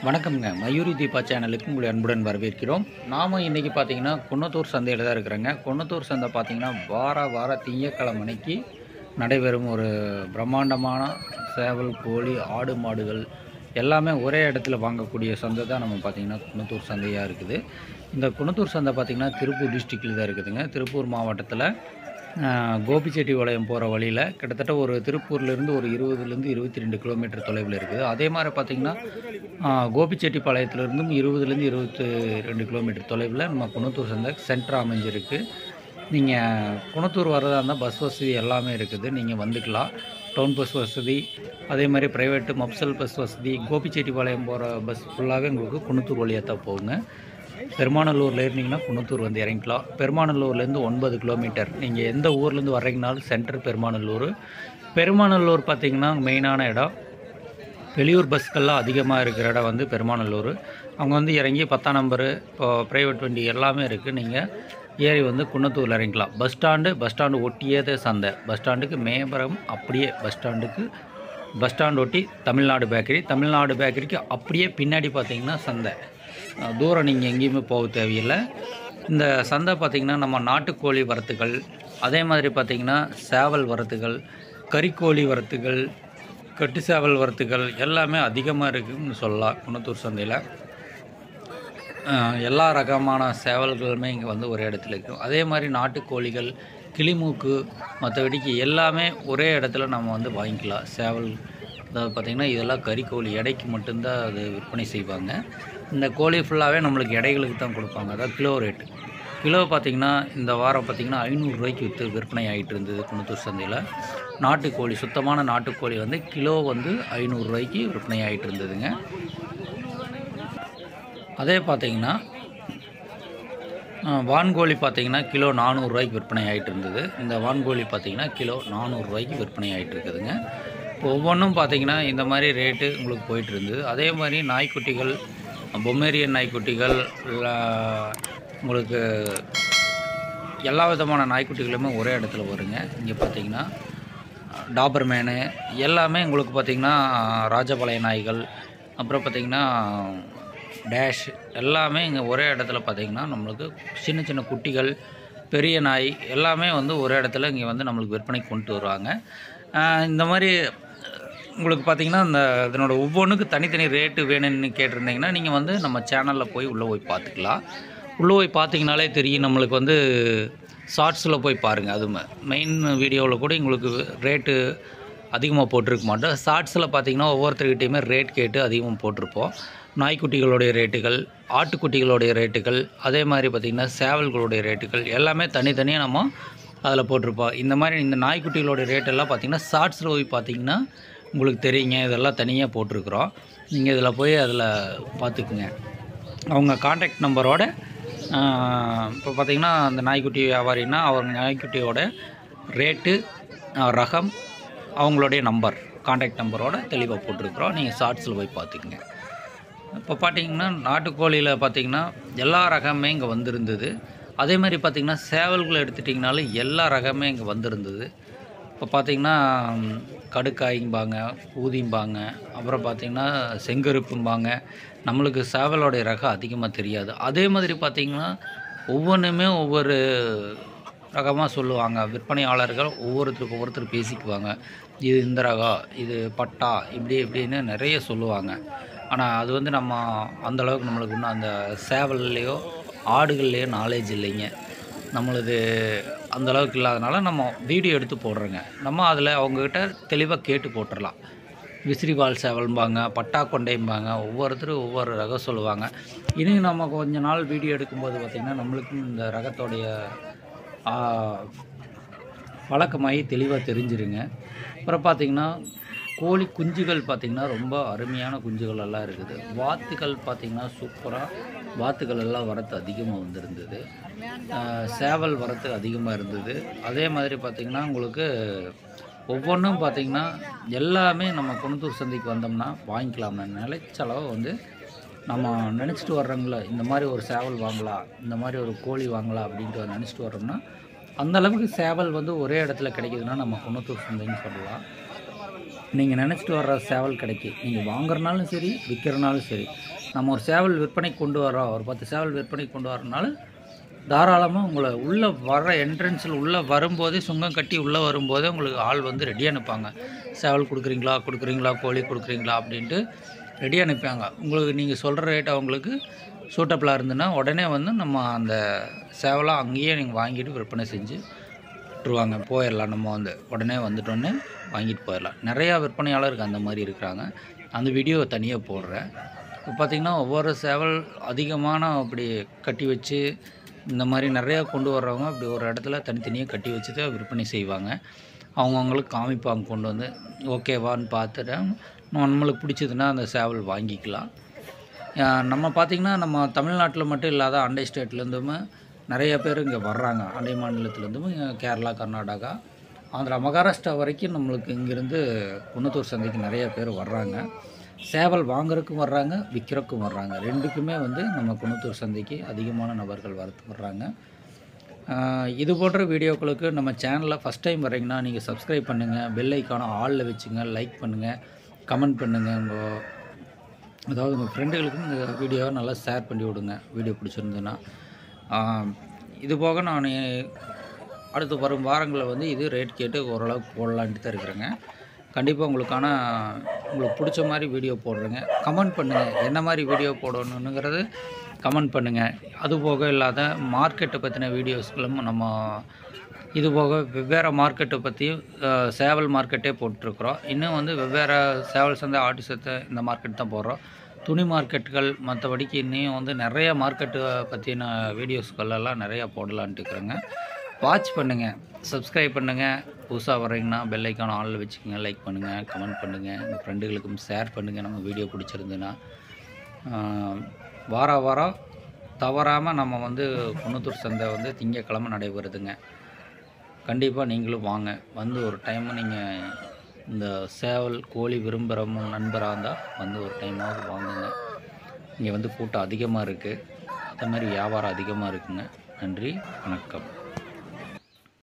வணக்கம்ங்க மயூரி தீபா சேனலுக்கு உங்களை அன்புடன் வரவேற்கிறோம் நாம் இன்றைக்கி பார்த்தீங்கன்னா குன்னத்தூர் சந்தையில் தான் இருக்கிறேங்க குன்னத்தூர் சந்தை பார்த்தீங்கன்னா வார வார திங்கட்கிழமை அன்னைக்கு நடைபெறும் ஒரு பிரம்மாண்டமான சேவல் கோழி ஆடு மாடுகள் எல்லாமே ஒரே இடத்துல வாங்கக்கூடிய சந்தை தான் நம்ம பார்த்திங்கன்னா குன்னத்தூர் சந்தையாக இருக்குது இந்த குன்னத்தூர் சந்தை பார்த்திங்கன்னா திருப்பூர் டிஸ்ட்ரிக்டில் தான் இருக்குதுங்க திருப்பூர் மாவட்டத்தில் ஆஹ், கோபிச்செட்டிபாளையம் போகிற வழியில் கிட்டத்தட்ட ஒரு திருப்பூர்லேருந்து ஒரு இருபதுலேருந்து இருபத்தி ரெண்டு கிலோமீட்டர் தொலைவில் இருக்குது அதே மாதிரி பார்த்திங்கன்னா ஆஹ், கோபிச்செட்டிப்பாளையத்துலேருந்தும் இருபதுலேருந்து இருபத்தி ரெண்டு கிலோமீட்டர் தொலைவில் நம்ம குணத்தூர் சந்தை சென்டர் அமைஞ்சிருக்கு நீங்கள் குணத்தூர் வரதா இருந்தால் பஸ் வசதி எல்லாமே இருக்குது நீங்கள் வந்துக்கலாம் டவுன் பஸ் வசதி அதே மாதிரி ப்ரைவேட்டு மப்சல் பஸ் வசதி கோபிச்செட்டிப்பாளையம் போகிற பஸ் ஃபுல்லாகவே உங்களுக்கு குணத்தூர் வழியாக தான் போகுங்க பெருமாநல்லூரில் இருந்தீங்கன்னா குணத்தூர் வந்து இறங்கிக்கலாம் பெருமாநல்லூர்லேருந்து ஒன்பது கிலோமீட்டர் நீங்கள் எந்த ஊர்லேருந்து வர்றீங்கனாலும் சென்டர் பெருமாநல்லூர் பெருமாநல்லூர் பார்த்தீங்கன்னா மெயினான இடம் வெளியூர் பஸ்கள்லாம் அதிகமாக இருக்கிற இடம் வந்து பெருமாநல்லூர் அவங்க வந்து இறங்கி பத்தாம் நம்பரு இப்போ ப்ரைவேட் வண்டி எல்லாமே இருக்குது நீங்கள் ஏறி வந்து குன்னத்தூரில் இறங்கிக்கலாம் பஸ் ஸ்டாண்டு பஸ் ஸ்டாண்டு ஒட்டியே தான் சந்தை பஸ் ஸ்டாண்டுக்கு மேபரம் அப்படியே பஸ் ஸ்டாண்டுக்கு பஸ் ஸ்டாண்ட் ஒட்டி தமிழ்நாடு பேக்கரி தமிழ்நாடு பேக்கரிக்கு அப்படியே பின்னாடி பார்த்தீங்கன்னா சந்தை அஹ் தூரம் நீங்கள் எங்கேயுமே போக தேவையில்லை இந்த சந்தை பார்த்திங்கன்னா நம்ம நாட்டுக்கோழி வரத்துகள் அதே மாதிரி பார்த்திங்கன்னா சேவல் வரத்துகள் கறிக்கோழி வரத்துகள் கட்டு சேவல் வரத்துகள் எல்லாமே அதிகமாக இருக்குதுன்னு சொல்லலாம் குணத்தூர் சந்தையில் அஹ் எல்லா ரகமான சேவல்களுமே இங்கே வந்து ஒரே இடத்துல இருக்கும் அதே மாதிரி நாட்டுக்கோழிகள் கிளிமூக்கு மற்றபடிக்கு எல்லாமே ஒரே இடத்துல நம்ம வந்து வாங்கிக்கலாம் சேவல் அதாவது பார்த்திங்கன்னா இதெல்லாம் கறிக்கோழி எடைக்கு மட்டும்தான் அது விற்பனை செய்வாங்க இந்த கோழி ஃபுல்லாகவே நம்மளுக்கு எடைகளுக்கு தான் கொடுப்பாங்க அதாவது கிலோ ரேட்டு கிலோ பார்த்திங்கன்னா இந்த வாரம் பார்த்திங்கன்னா ஐநூறுரூவாய்க்கு விற்று விற்பனை ஆகிட்டு இருந்தது குணத்தூர் சந்தையில் நாட்டுக்கோழி சுத்தமான நாட்டுக்கோழி வந்து கிலோ வந்து ஐநூறுரூவாய்க்கு விற்பனை ஆகிட்டு இருந்ததுங்க அதே பார்த்தீங்கன்னா அஹ், வான்கோழி பார்த்தீங்கன்னா கிலோ நானூறுரூவாய்க்கு விற்பனை ஆகிட்டு இருந்தது இந்த வான்கோழி பார்த்தீங்கன்னா கிலோ நானூறுரூவாய்க்கு விற்பனை ஆகிட்டு இருக்குதுங்க இப்போ ஒவ்வொன்றும் பார்த்தீங்கன்னா இந்த மாதிரி ரேட்டு உங்களுக்கு போயிட்டு இருந்தது அதே மாதிரி நாய்க்குட்டிகள் பொம்மேரியன் நாய்க்குட்டிகள் ல- உங்களுக்கு எல்லா விதமான நாய்க்குட்டிகளுமே ஒரே இடத்துல வருங்க இங்கே பார்த்தீங்கன்னா டாபர்மேனு எல்லாமே உங்களுக்கு பார்த்திங்கன்னா ராஜபாளைய நாய்கள் அப்புறம் பார்த்திங்கன்னா டேஷ் எல்லாமே இங்கே ஒரே இடத்துல பார்த்திங்கன்னா நம்மளுக்கு சின்ன சின்ன குட்டிகள் பெரிய நாய் எல்லாமே வந்து ஒரே இடத்துல இங்கே வந்து நம்மளுக்கு விற்பனைக்கு கொண்டு வருவாங்க ஆஹ் இந்த மாதிரி உங்களுக்கு பார்த்தீங்கன்னா இந்த இதனோட ஒவ்வொன்றுக்கு தனித்தனி ரேட்டு வேணும்னு கேட்டிருந்தீங்கன்னா நீங்கள் வந்து நம்ம சேனலில் போய் உள்ளே போய் பார்த்துக்கலாம் உள்ளே போய் பார்த்தீங்கனாலே தெரியும் நம்மளுக்கு வந்து ஷார்ட்ஸில் போய் பாருங்கள் அது மெயின் வீடியோவில் கூட உங்களுக்கு ரேட்டு அதிகமாக போட்டிருக்க மாட்டோம் ஷார்ட்ஸில் பார்த்தீங்கன்னா ஒவ்வொருத்தர்கிட்டையுமே ரேட் கேட்டு அதிகமாக போட்டிருப்போம் நாய்க்குட்டிகளுடைய ரேட்டுகள் ஆட்டுக்குட்டிகளுடைய ரேட்டுகள் அதே மாதிரி பார்த்திங்கன்னா சேவல்களுடைய ரேட்டுகள் எல்லாமே தனித்தனியாக நம்ம அதில் போட்டிருப்போம் இந்த மாதிரி இந்த நாய்க்குட்டிகளோட ரேட் எல்லாம் பார்த்திங்கன்னா ஷார்ட்ஸில் போய் பார்த்தீங்கன்னா உங்களுக்கு தெரியுங்க இதெல்லாம் தனியாக போட்டிருக்குறோம் நீங்கள் இதில் போய் அதில் பார்த்துக்குங்க அவங்க காண்டாக்ட் நம்பரோட இப்போ பார்த்தீங்கன்னா அந்த நாய்க்குட்டி வியாபாரின்னா அவங்க நாய்க்குட்டியோட ரேட்டு ஆஹ், ரகம் அவங்களுடைய நம்பர் காண்டாக்ட் நம்பரோட தெளிவாக போட்டிருக்குறோம் நீங்கள் ஷார்ட்ஸில் போய் பார்த்துக்குங்க இப்போ பார்த்தீங்கன்னா நாட்டுக்கோழியில் பார்த்தீங்கன்னா எல்லா ரகமே இங்கே வந்திருந்தது அதே மாதிரி பார்த்தீங்கன்னா சேவல்களை எடுத்துட்டிங்கனாலும் எல்லா ரகமே இங்கே வந்திருந்தது இப்போ பார்த்தீங்கன்னா ம், கடுக்காய்ம்பாங்க ஊதிம்பாங்க அப்புறம் பார்த்தீங்கன்னா செங்கருப்பும்பாங்க நம்மளுக்கு சேவலோடைய ரகம் அதிகமாக தெரியாது அதே மாதிரி பார்த்தீங்கன்னா ஒவ்வொன்றுமே ஒவ்வொரு ரகமாக சொல்லுவாங்க விற்பனையாளர்கள் ஒவ்வொருத்தருக்கு ஒவ்வொருத்தர் பேசிக்குவாங்க இது இந்த ரகம் இது பட்டா இப்படி இப்படின்னு நிறைய சொல்லுவாங்க ஆனால் அது வந்து நம்ம அந்த அளவுக்கு நம்மளுக்கு இன்னும் அந்த சேவல்லையோ ஆடுகள்லையோ நாலேஜ் இல்லைங்க நம்மளுது அந்த அளவுக்கு இல்லாதனால நம்ம வீடியோ எடுத்து போடுறோங்க நம்ம அதில் அவங்கக்கிட்ட தெளிவாக கேட்டு போட்டுடலாம் விசிறிவால் சேவல்பாங்க பட்டா கொண்டைம்பாங்க ஒவ்வொருத்தரும் ஒவ்வொரு ரகம் சொல்லுவாங்க இனி நம்ம கொஞ்ச நாள் வீடியோ எடுக்கும்போது பார்த்திங்கன்னா நம்மளுக்கும் இந்த ரகத்தோடைய ஆ, வழக்கமாகி தெளிவாக தெரிஞ்சிருங்க அப்புறம் பார்த்திங்கன்னா கோழி குஞ்சுகள் பார்த்திங்கன்னா ரொம்ப அருமையான குஞ்சுகள் எல்லாம் இருக்குது வாத்துகள் பார்த்திங்கன்னா சூப்பராக வாத்துகள் எல்லாம் வரத்து அதிகமாக வந்திருந்தது ஆஹ் சேவல் வரத்து அதிகமாக இருந்தது அதே மாதிரி பார்த்திங்கன்னா உங்களுக்கு ஒவ்வொன்றும் பார்த்திங்கன்னா எல்லாமே நம்ம குணத்தூர் சந்தைக்கு வந்தோம்னா வாங்கிக்கலாமே நிலைச்சளவு வந்து நம்ம நினச்சிட்டு வர்றோங்கள இந்த மாதிரி ஒரு சேவல் வாங்கலாம் இந்த மாதிரி ஒரு கோழி வாங்கலாம் அப்படின்ட்டு நினச்சிட்டு வர்றோம்னா அந்த அளவுக்கு சேவல் வந்து ஒரே இடத்துல கிடைக்குதுன்னா நம்ம குணத்தூர் சந்தைன்னு சொல்லலாம் நீங்கள் நினச்சிட்டு வர்ற சேவல் கிடைக்கும் நீங்கள் வாங்குறனாலும் சரி விற்கிறனாலும் சரி நம்ம ஒரு சேவல் விற்பனை கொண்டு வரோம் ஒரு பத்து சேவல் விற்பனை கொண்டு வரனால தாராளமாக உங்களை உள்ளே வர என்ட்ரன்ஸில் உள்ளே வரும்போதே சுங்கம் கட்டி உள்ளே வரும்போதே உங்களுக்கு ஆள் வந்து ரெடியாக நிற்பாங்க சேவல் கொடுக்குறீங்களா கொடுக்குறீங்களா கோழி கொடுக்குறீங்களா அப்படின்ட்டு ரெடியாக நிற்பாங்க உங்களுக்கு நீங்கள் சொல்கிற ரேட் அவங்களுக்கு சூட்டபிளாக இருந்துன்னா உடனே வந்து நம்ம அந்த சேவலாக அங்கேயே நீங்கள் வாங்கிட்டு விற்பனை செஞ்சு விட்டுருவாங்க போயிடலாம் நம்ம வந்து உடனே வந்துட்டோன்னே வாங்கிட்டு போயிடலாம் நிறையா விற்பனையாளருக்கு அந்த மாதிரி இருக்கிறாங்க அந்த வீடியோ தனியாக போடுறேன் இப்போ பார்த்திங்கன்னா ஒவ்வொரு சேவல் அதிகமான அப்படி கட்டி வச்சு இந்த மாதிரி நிறையா கொண்டு வர்றவங்க அப்படி ஒரு இடத்துல தனித்தனியாக கட்டி வச்சு தான் விற்பனை செய்வாங்க அவங்கவுங்களுக்கு காமிப்பாங்க கொண்டு வந்து ஓகேவான்னு பார்த்துட்டு நம்மளுக்கு பிடிச்சதுன்னா அந்த சேவல் வாங்கிக்கலாம் அஹ் நம்ம பார்த்திங்கன்னா நம்ம தமிழ்நாட்டில் மட்டும் இல்லாத அண்டை ஸ்டேட்லேருந்துமே நிறைய பேர் இங்கே வர்றாங்க அண்டை மாநிலத்துலேருந்தும் கேரளா கர்நாடகா ஆந்திரா மகாராஷ்டிரா வரைக்கும் நம்மளுக்கு இங்கேருந்து குன்னத்தூர் சந்தைக்கு நிறைய பேர் வர்றாங்க சேவல் வாங்குறதுக்கும் வர்றாங்க விற்கிறதுக்கும் வர்றாங்க ரெண்டுக்குமே வந்து நம்ம குன்னத்தூர் சந்தைக்கு அதிகமான நபர்கள் வரத்து வர்றாங்க ஆஹ் இது போன்ற வீடியோக்களுக்கு நம்ம சேனலில் ஃபஸ்ட் டைம் வரீங்கன்னா நீங்கள் சப்ஸ்கிரைப் பண்ணுங்கள் பெல் ஐக்கான ஆலில் வச்சுங்க லைக் பண்ணுங்கள் கமெண்ட் பண்ணுங்கள் உங்கள் அதாவது உங்கள் ஃப்ரெண்டுகளுக்கும் இந்த வீடியோவை நல்லா ஷேர் பண்ணி விடுங்க வீடியோ பிடிச்சிருந்ததுன்னா ஆஹ் இது போக நான் அடுத்து வரும் வாரங்களில் வந்து இது ரேட் கேட்டு ஓரளவுக்கு போடலான்ட்டு தான் இருக்கிறேங்க கண்டிப்பாக உங்களுக்கான உங்களுக்கு பிடிச்ச மாதிரி வீடியோ போடுறேங்க கமெண்ட் பண்ணுங்கள் என்ன மாதிரி வீடியோ போடணுங்கிறது கமெண்ட் பண்ணுங்கள் அது போக இல்லாத மார்க்கெட்டை பற்றின வீடியோஸ்களும் நம்ம இது போக வெவ்வேறு மார்க்கெட்டை பற்றியும் அஹ், சேவல் மார்க்கெட்டே போட்டிருக்கிறோம் இன்னும் வந்து வெவ்வேறு சேவல் சந்தை ஆட்டு சந்தை இந்த மார்க்கெட் தான் போடுறோம் துணி மார்க்கெட்டுகள் மற்றபடிக்கு இன்னும் வந்து நிறைய மார்க்கெட்டு பற்றின வீடியோஸ்கள் எல்லாம் நிறையா போடலான்ட்டு இருக்கிறேங்க வாட்ச் பண்ணுங்கள் சப்ஸ்கிரைப் பண்ணுங்கள் புதுசாக வர்றீங்கன்னா பெல் ஐக்கான ஆனில் வச்சுக்கோங்க லைக் பண்ணுங்கள் கமெண்ட் பண்ணுங்கள் உங்கள் ஃப்ரெண்டுகளுக்கும் ஷேர் பண்ணுங்கள் நம்ம வீடியோ பிடிச்சிருந்துன்னா ஆஹ், வார வாரம் தவறாமல் நம்ம வந்து குன்னத்தூர் சந்தை வந்து திங்கக்கிழமை நடைபெறுதுங்க கண்டிப்பாக நீங்களும் வாங்க வந்து ஒரு டைம் நீங்கள் இந்த சேவல் கோழி விரும்புகிறவங்க நண்பராக இருந்தால் வந்து ஒரு டைமாவது வாங்குங்க இங்கே வந்து கூட்டம் அதிகமாக இருக்குது அதே மாதிரி வியாபாரம் அதிகமாக இருக்குங்க நன்றி வணக்கம்